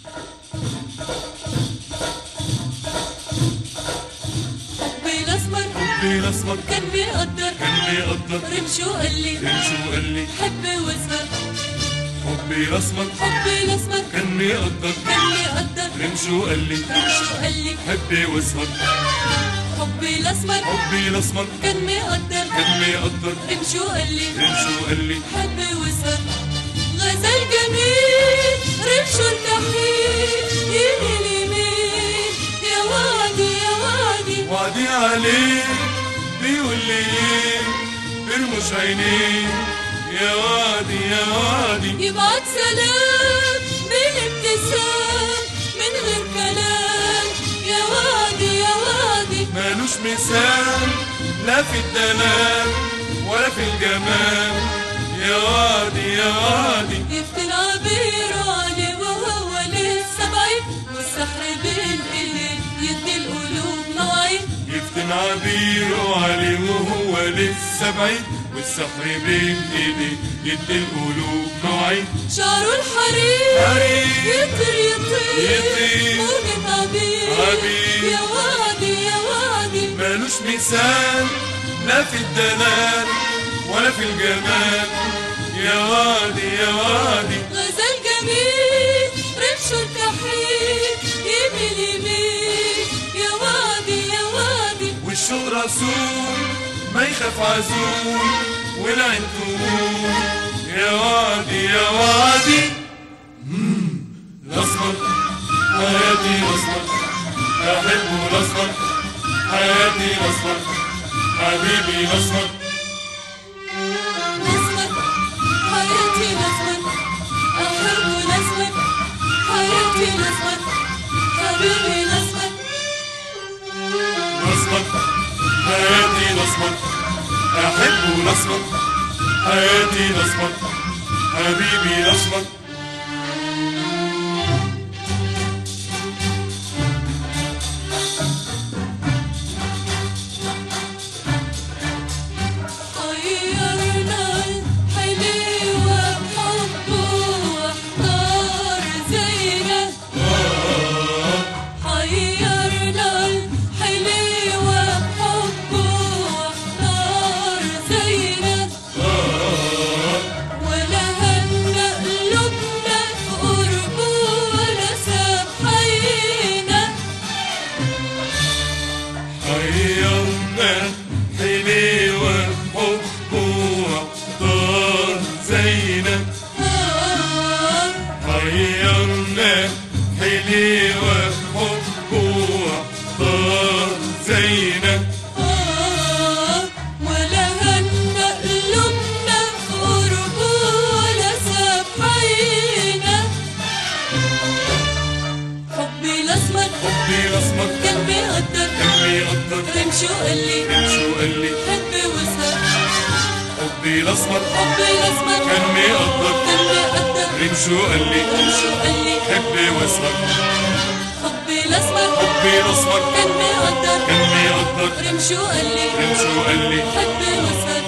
حبي الاسمر حبي الاسمر كان بيقدر كان بيقدر رمشو قال لي رمشه وقال لي حبي واسمر حبي الاسمر حبي الاسمر كان بيقدر كان بيقدر رمشه وقال لي رمشو قال لي حبي واسهر حبي الاسمر حبي الاسمر كان بيقدر كان بيقدر رمشو قال لي رمشه وقال لي حبي واسهر غزال جميل رمشو التحيل يمين يمين يا وادي يا وادي وعدي عليه بيقول لي برمش عينيه يا وادي يا وادي يبعت سلام بالابتسام من غير كلام يا وادي يا وادي مالوش مثال لا في الدلال ولا في الجمال يا وادي يا وادي يفتن عبير علي وهو لسه بعيد والسحر بين ايديه يدي القلوب مواعيد يفتن عبيره عليه وهو لسه بعيد والسحر بين ايديه يدي القلوب مواعيد شعره الحرير حرير يطير يطير يطير موجة عبير عبير يا وادي يا وادي مالوش مثال لا في الدلال ولا في الجمال يا وادي يا وادي غزال جميل رمشه الكحيل يمين يمين يا وادي يا وادي والشوق رسول ما يخاف عزول والعين تقول يا وادي يا وادي مم، الاسمر حياتي الاسمر احبه الاسمر حياتي الاسمر حبيبي الاسمر الأسمر حياتي الأسمر أحب الأسمر حياتي الأسمر حبيبي الأسمر الاسمر حياتي الاسمر احبه الاسمر حياتي الاسمر حبيبي الاسمر حيرنا الحليوة بحبه واحتار زينا حيرنا الحليوة بحبه واحتار زينا ولا هنأ قلوبنا في قربه ولا ساب حينا حيرنا حليوة حبه واختار زينب حيرنا حليوة حبه واختار زينب ولا هنأ قلوبنا في قربه ولا ساب حينا حبي الأسمر حبي الاسمر كان بيقدر كان بيقدر رمشه قال لي شو قال لي حبي وسهر حبي الاسمر حبي الأسمر كان بيقدر كان بيقدر رمشو قال لي رمشه قال لي حبي واسهر حبي الأسمر حبي الاسمر كان بيقدر كان بيقدر رمشه قال لي رمشو قال لي حبي وسهر